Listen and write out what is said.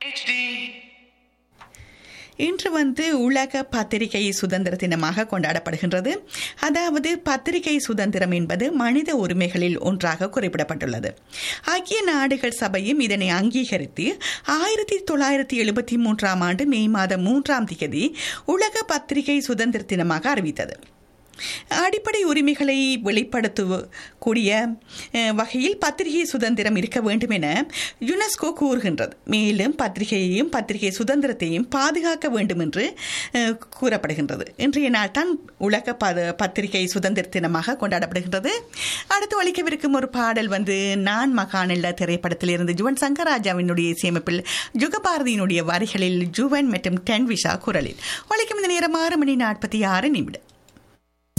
இன்று வந்து உலக பத்திரிகை சுதந்திர தினமாக கொண்டாடப்படுகின்றது அதாவது பத்திரிகை சுதந்திரம் என்பது மனித உரிமைகளில் ஒன்றாக குறிப்பிடப்பட்டுள்ளது ஐக்கிய நாடுகள் சபையும் இதனை அங்கீகரித்து ஆயிரத்தி தொள்ளாயிரத்தி எழுபத்தி மூன்றாம் ஆண்டு மே மாதம் மூன்றாம் தேதி உலக பத்திரிகை சுதந்திர தினமாக அறிவித்தது அடிப்படை உரிமைகளை வெளிப்படுத்தக்கூடிய அஹ், வகையில் பத்திரிகை சுதந்திரம் இருக்க வேண்டும் என யுனெஸ்கோ கூறுகின்றது மேலும் பத்திரிகையையும் பத்திரிகை சுதந்திரத்தையும் பாதுகாக்க வேண்டும் என்று அஹ், கூறப்படுகின்றது இன்றைய நாள் தான் உலக பத பத்திரிகை சுதந்திர தினமாக கொண்டாடப்படுகின்றது அடுத்து ஒழிக்கவிருக்கும் ஒரு பாடல் வந்து நான் மகானில்ல திரைப்படத்தில் இருந்து ஜுவன் சங்கராஜாவினுடைய இசையமைப்பில் ஜுகபாரதியினுடைய வரிகளில் ஜுவன் மற்றும் டென் விஷா குரலில் ஒழிக்கும் இந்த நேரம் ஆறு மணி நாற்பத்தி ஆறு நிமிடம்